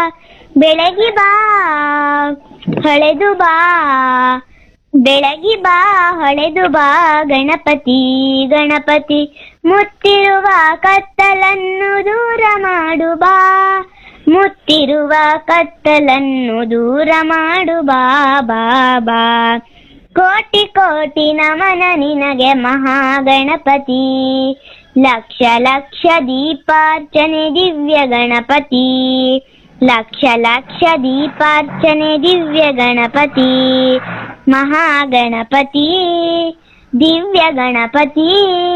ಬೆಳಗಿ ಬಾ ಹೊಳೆದು ಬಾ ಬೆಳಗಿ ಬಾ ಹೊಳೆದು ಬಾ ಗಣಪತಿ ಗಣಪತಿ ಮುತ್ತಿರುವ ಕತ್ತಲನ್ನು ದೂರ ಮಾಡು ಬಾ ಮುತ್ತಿರುವ ಕತ್ತಲನ್ನು ದೂರ ಮಾಡು ಬಾ ಬಾ ಬಾ ಕೋಟಿ ಕೋಟಿ ನಮನ ನಿನಗೆ ಮಹಾಗಣಪತಿ ಲಕ್ಷ ಲಕ್ಷ ದೀಪಾರ್ಚನೆ ದಿವ್ಯ ಗಣಪತಿ ಲಕ್ಷ ಲಕ್ಷ ದೀಪಾರ್ಚನೆ ದಿವ್ಯ ಗಣಪತಿ ಮಹಾಗಣಪತಿ ದಿವ್ಯ ಗಣಪತಿ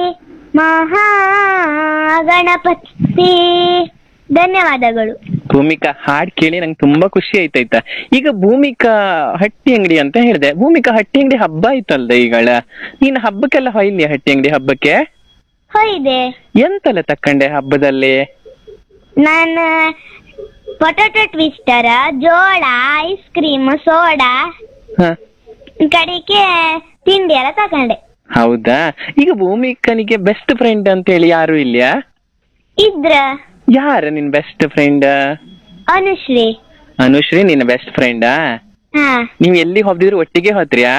ಮಹಾಗಣಪತಿ ಧನ್ಯವಾದಗಳು ಭೂಮಿಕಾ ಹಾಡ್ ಕೇಳಿ ನಂಗೆ ತುಂಬಾ ಖುಷಿ ಆಯ್ತಾಯ್ತಾ ಈಗ ಭೂಮಿಕಾ ಹಟ್ಟಿ ಅಂಗಡಿ ಅಂತ ಹೇಳಿದೆ ಭೂಮಿಕಾ ಹಟ್ಟಿ ಅಂಗಡಿ ಹಬ್ಬ ಆಯ್ತಲ್ದ ಈಗಳ ನೀನ್ ಹಬ್ಬಕ್ಕೆಲ್ಲ ಹೊಯ್ಲಿ ಹಟ್ಟಿ ಅಂಗಡಿ ಹಬ್ಬಕ್ಕೆ ಹೋಯ್ದೆ ಎಂತೆಲ್ಲ ತಕ್ಕಂಡೆ ಹಬ್ಬದಲ್ಲಿ ನಾನು ಪೊಟೊಟೊ ಟ್ವಿಸ್ಟರ್ ಜೋಳ ಐಸ್ ಕ್ರೀಮ್ ಸೋಡಾ ಹ ಕಡೆಗೆ ತಿಂಡಿ ಎಲ್ಲ ತಕೊಂಡೆ ಹೌದಾ ಈಗ ಭೂಮಿಕನಿಗೆ ಬೆಸ್ಟ್ ಫ್ರೆಂಡ್ ಅಂತ ಹೇಳಿ ಯಾರು ಇಲ್ಯಾ ಇದ್ರ ಯಾರ ನಿನ್ ಬೆಸ್ಟ್ ಫ್ರೆಂಡ್ ಅನುಶ್ರೀ ಅನುಶ್ರೀ ನಿನ್ನ ಬೆಸ್ಟ್ ಫ್ರೆಂಡಾ ಹಾ ನೀವ್ ಎಲ್ಲಿ ಹೋಗ್ದಿದ್ರು ಒಟ್ಟಿಗೆ ಹೋದ್ರ್ಯಾ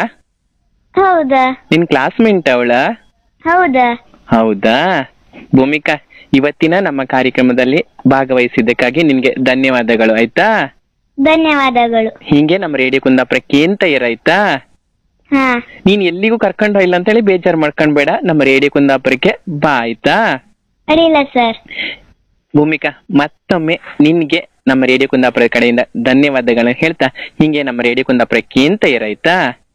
ಹೌದಾ ನಿನ್ ಕ್ಲಾಸ್ಮೇಟ್ ಅವಳ ಹೌದಾ ಹೌದಾ ಭೂಮಿಕಾ ಇವತ್ತಿನ ನಮ್ಮ ಕಾರ್ಯಕ್ರಮದಲ್ಲಿ ಭಾಗವಹಿಸಿದ್ದಕ್ಕಾಗಿ ನಿನ್ಗೆ ಧನ್ಯವಾದಗಳು ಆಯ್ತಾ ಧನ್ಯವಾದಗಳು ಹಿಂಗೆ ನಮ್ಮ ರೇಡಿಯೋ ಕುಂದಾಪುರಕ್ಕೆ ಅಂತ ಇರಾಯ್ತಾ ಹಾ ನೀನ್ ಎಲ್ಲಿಗೂ ಕರ್ಕೊಂಡು ಹೋಗಿಲ್ಲ ಅಂತ ಹೇಳಿ ಬೇಜಾರ್ ಮಾಡ್ಕೊಂಡ್ಬೇಡ ನಮ್ಮ ರೇಡಿಯೋ ಕುಂದಾಪುರಕ್ಕೆ ಬಾ ಆಯ್ತಾ ಅಡಿಲ್ಲ ಸರ್ ಭೂಮಿಕಾ ಮತ್ತೊಮ್ಮೆ ನಿನ್ಗೆ ನಮ್ಮ ರೇಡಿಯೋ ಕುಂದಾಪುರ ಕಡೆಯಿಂದ ಧನ್ಯವಾದಗಳನ್ನ ಹೇಳ್ತಾ ಹಿಂಗೆ ನಮ್ಮ ರೇಡಿಯೋ ಕುಂದಾಪುರಕ್ಕೆ ಅಂತ ಇರಾಯ್ತಾ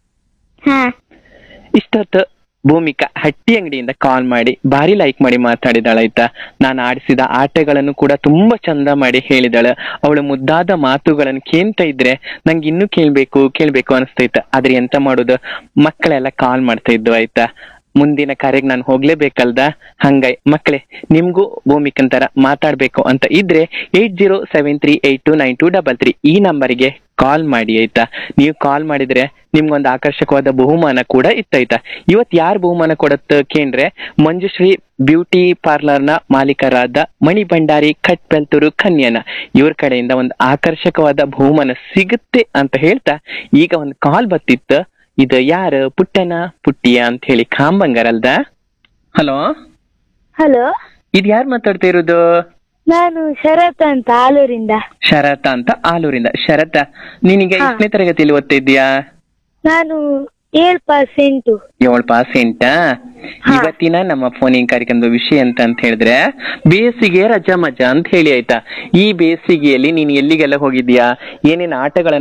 ಹಾ ಇಷ್ಟೊತ್ತು ಭೂಮಿಕಾ ಹಟ್ಟಿ ಅಂಗಡಿಯಿಂದ ಕಾಲ್ ಮಾಡಿ ಭಾರಿ ಲೈಕ್ ಮಾಡಿ ಮಾತಾಡಿದಾಳಾಯ್ತಾ ನಾನು ಆಡಿಸಿದ ಆಟಗಳನ್ನು ಕೂಡ ತುಂಬಾ ಚಂದ ಮಾಡಿ ಹೇಳಿದಾಳೆ ಅವಳು ಮುದ್ದಾದ ಮಾತುಗಳನ್ನು ಕೇಳ್ತಾ ಇದ್ರೆ ನಂಗೆ ಇನ್ನೂ ಕೇಳ್ಬೇಕು ಕೇಳ್ಬೇಕು ಅನಿಸ್ತೈತ ಆದ್ರೆ ಎಂತ ಮಾಡೋದು ಮಕ್ಕಳೆಲ್ಲ ಕಾಲ್ ಮಾಡ್ತಾ ಇದ್ದು ಆಯ್ತಾ ಮುಂದಿನ ಕಾರ್ಯಕ್ಕೆ ನಾನು ಹೋಗ್ಲೇಬೇಕಲ್ದ ಹಂಗಾಯ್ ಮಕ್ಕಳೇ ನಿಮ್ಗೂ ಭೂಮಿಕಂತರ ಮಾತಾಡ್ಬೇಕು ಅಂತ ಇದ್ರೆ eight zero seven three eight two nine two double three ಈ ನಂಬರಿಗೆ ಕಾಲ್ ಮಾಡಿ ಆಯ್ತಾ ನೀವು ಕಾಲ್ ಮಾಡಿದ್ರೆ ನಿಮ್ಗೊಂದು ಆಕರ್ಷಕವಾದ ಬಹುಮಾನ ಕೂಡ ಇತ್ತಾಯ್ತಾ ಇವತ್ ಯಾರು ಬಹುಮಾನ ಕೊಡತ್ತ ಕೇಂದ್ರೆ ಮಂಜುಶ್ರೀ ಬ್ಯೂಟಿ ಪಾರ್ಲರ್ ನ ಮಾಲೀಕರಾದ ಮಣಿ ಭಂಡಾರಿ ಕಟ್ ಬೆಲ್ತೂರು ಕನ್ಯನ ಇವ್ರ ಕಡೆಯಿಂದ ಒಂದು ಆಕರ್ಷಕವಾದ ಬಹುಮಾನ ಸಿಗುತ್ತೆ ಅಂತ ಹೇಳ್ತಾ ಈಗ ಒಂದು ಕಾಲ್ ಬತ್ತಿತ್ತು ಇದು ಯಾರು ಪುಟ್ಟನ ಪುಟ್ಟಿಯ ಅಂತ ಹೇಳಿ ಕಾಂಬಂಗರಲ್ದ ಹಲೋ ಹಲೋ ಇದು ಯಾರು ಮಾತಾಡ್ತಾ ಇರೋದು ನಾನು ಶರತ್ ಅಂತ ಆಲೂರಿಂದ ಶರತ ಅಂತ ಆಲೂರಿಂದ ಶರತ ನೀನೀಗ ಹಾ. ಎಷ್ಟನೇ ತರಗತಿಯಲ್ಲಿ ಓದ್ತಾ ಇದ್ದೀಯಾ ನಾನು ಏಳ್ ಪರ್ಸೆಂಟು ಏಳು ಪಾಸೆಂಟ ಹಾ. ಇವತ್ತಿನ ನಮ್ಮ ಫೋನಿಂಗ್ ಕಾರ್ಯಕ್ರಮದ ವಿಷಯ ಅಂತ ಅಂತ ಹೇಳಿದ್ರೆ ಬೇಸಿಗೆ ರಜಾ ಮಜಾ ಅಂತ ಹೇಳಿ ಆಯ್ತಾ ಈ ಬೇಸಿಗೆಯಲ್ಲಿ ನೀನ್ ಎಲ್ಲಿಗೆಲ್ಲ ಹೋಗಿದ್ಯಾ ಏನೇನ್ ಆಟಗಳನ್ನ